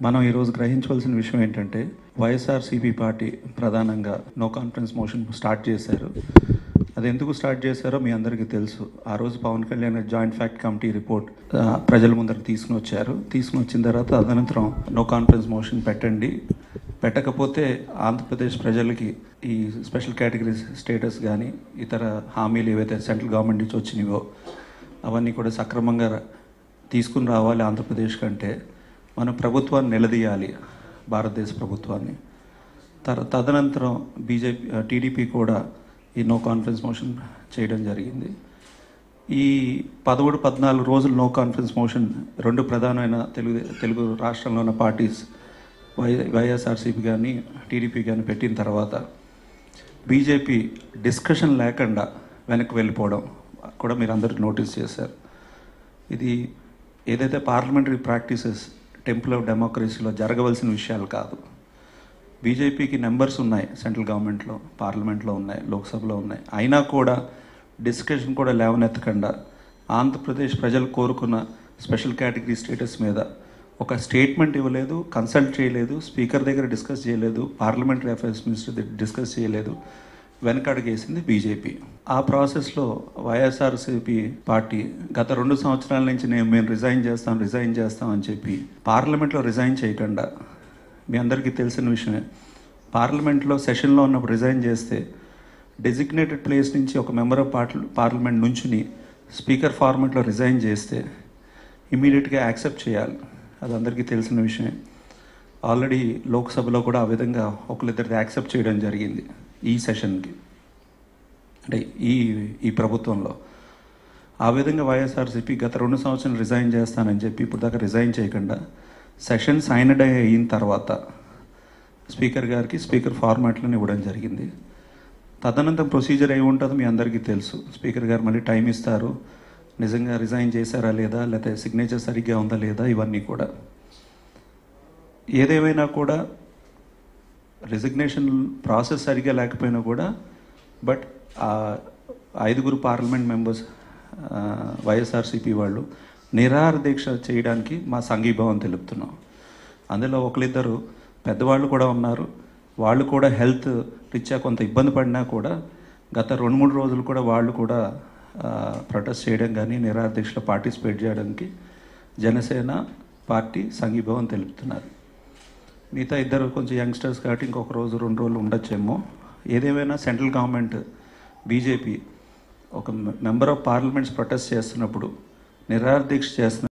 మనం ఈరోజు గ్రహించవలసిన విషయం ఏంటంటే వైఎస్ఆర్సీపీ పార్టీ ప్రధానంగా నో కాన్ఫిడెన్స్ మోషన్ స్టార్ట్ చేశారు అది ఎందుకు స్టార్ట్ చేశారో మీ అందరికీ తెలుసు ఆ రోజు Pawan Kalyan joint fact committee report ఆ, ప్రజల ముందరకు తీసుకుని వచ్చారు తీసుకుని వచ్చిన తర్వాత తదనంతరం నో కాన్ఫిడెన్స్ మోషన్ పెట్టండి పెట్టకపోతే ఆంధ్రప్రదేశ్ ప్రజలకి ఈ స్పెషల్ కేటగిరీ స్టేటస్ కానీ ఇతర హామీలు ఏవైతే సెంట్రల్ గవర్నమెంట్ నుంచి వచ్చినాయో అవన్నీ కూడా సక్రమంగా ర- తీసుకుని రావాలి ఆంధ్రప్రదేశ్ కంటే మన ప్రభుత్వాన్ని నిలదీయాలి భారతదేశ ప్రభుత్వాన్ని తర తదనంతరం బీజేపీ టీడీపీ కూడా ఈ నో కాన్ఫిడెన్స్ మోషన్ చేయడం జరిగింది ఈ పదమూడు పద్నాలుగు రోజులు నో కాన్ఫిడెన్స్ మోషన్ రెండు ప్రధానమైన తెలుగు తెలుగు రాష్ట్రంలో ఉన్న పార్టీస్ వై వైఎస్ఆర్సీపీ కానీ టీడీపీ కానీ పెట్టిన తర్వాత బీజేపీ డిస్కషన్ లేకుండా వెనక్కి వెళ్ళిపోవడం కూడా మీరు అందరూ నోటీస్ చేశారు ఇది ఏదైతే పార్లమెంటరీ ప్రాక్టీసెస్ టెంపుల్ ఆఫ్ డెమోక్రసీలో జరగవలసిన విషయాలు కాదు బీజేపీకి నెంబర్స్ ఉన్నాయి సెంట్రల్ గవర్నమెంట్లో పార్లమెంట్లో ఉన్నాయి లోక్సభలో ఉన్నాయి అయినా కూడా డిస్కషన్ కూడా లేవనెత్తకుండా ఆంధ్రప్రదేశ్ ప్రజలు కోరుకున్న స్పెషల్ కేటగిరీ స్టేటస్ మీద ఒక స్టేట్మెంట్ ఇవ్వలేదు కన్సల్ట్ చేయలేదు స్పీకర్ దగ్గర డిస్కస్ చేయలేదు పార్లమెంటరీ అఫైర్స్ మినిస్టర్ దగ్గర డిస్కస్ చేయలేదు వెనకడుగేసింది బీజేపీ ఆ ప్రాసెస్లో వైఎస్ఆర్సీపీ పార్టీ గత రెండు సంవత్సరాల నుంచి నేను మేము రిజైన్ చేస్తాం రిజైన్ చేస్తాం అని చెప్పి పార్లమెంట్లో రిజైన్ చేయకుండా మీ అందరికీ తెలిసిన విషయమే పార్లమెంట్లో సెషన్లో ఉన్నప్పుడు రిజైన్ చేస్తే డెసిగ్నేటెడ్ ప్లేస్ నుంచి ఒక మెంబర్ ఆఫ్ పార్లమెంట్ నుంచుని స్పీకర్ ఫార్మెట్లో రిజైన్ చేస్తే ఇమీడియట్గా యాక్సెప్ట్ చేయాలి అది అందరికీ తెలిసిన విషయమే ఆల్రెడీ లోక్సభలో కూడా ఆ విధంగా ఒకరిద్దరిది యాక్సెప్ట్ చేయడం జరిగింది ఈ సెషన్కి అంటే ఈ ఈ ప్రభుత్వంలో ఆ విధంగా వైఎస్ఆర్సీపీ గత రెండు సంవత్సరాలు రిజైన్ చేస్తానని చెప్పి ఇప్పుడు దాకా రిజైన్ చేయకుండా సెషన్ సైనడ్ అయిన తర్వాత స్పీకర్ గారికి స్పీకర్ ఫార్మాట్లను ఇవ్వడం జరిగింది తదనంతరం ప్రొసీజర్ ఏమి ఉంటుందో మీ అందరికీ తెలుసు స్పీకర్ గారు మళ్ళీ టైం ఇస్తారు నిజంగా రిజైన్ చేశారా లేదా లేకపోతే సిగ్నేచర్ సరిగ్గా ఉందా లేదా ఇవన్నీ కూడా ఏదేమైనా కూడా రిజిగ్నేషన్ ప్రాసెస్ సరిగా లేకపోయినా కూడా బట్ ఆ ఐదుగురు పార్లమెంట్ మెంబర్స్ వైఎస్ఆర్సీపీ వాళ్ళు నిరాహార దీక్ష చేయడానికి మా సంఘీభావం తెలుపుతున్నాం అందులో ఒకరిద్దరు పెద్దవాళ్ళు కూడా ఉన్నారు వాళ్ళు కూడా హెల్త్ రీత్యా కొంత ఇబ్బంది పడినా కూడా గత రెండు మూడు రోజులు కూడా వాళ్ళు కూడా ప్రొటెస్ట్ చేయడం కానీ నిరాహార దీక్షలో పార్టిసిపేట్ చేయడానికి జనసేన పార్టీ సంఘీభావం తెలుపుతున్నారు మిగతా ఇద్దరు కొంచెం యంగ్స్టర్స్ కాబట్టి ఇంకొక రోజు రెండు రోజులు ఉండొచ్చేమో ఏదేమైనా సెంట్రల్ గవర్నమెంట్ బీజేపీ ఒక మెంబర్ ఆఫ్ పార్లమెంట్స్ ప్రొటెస్ట్ చేస్తున్నప్పుడు నిరాహార దీక్ష చేస్తున్న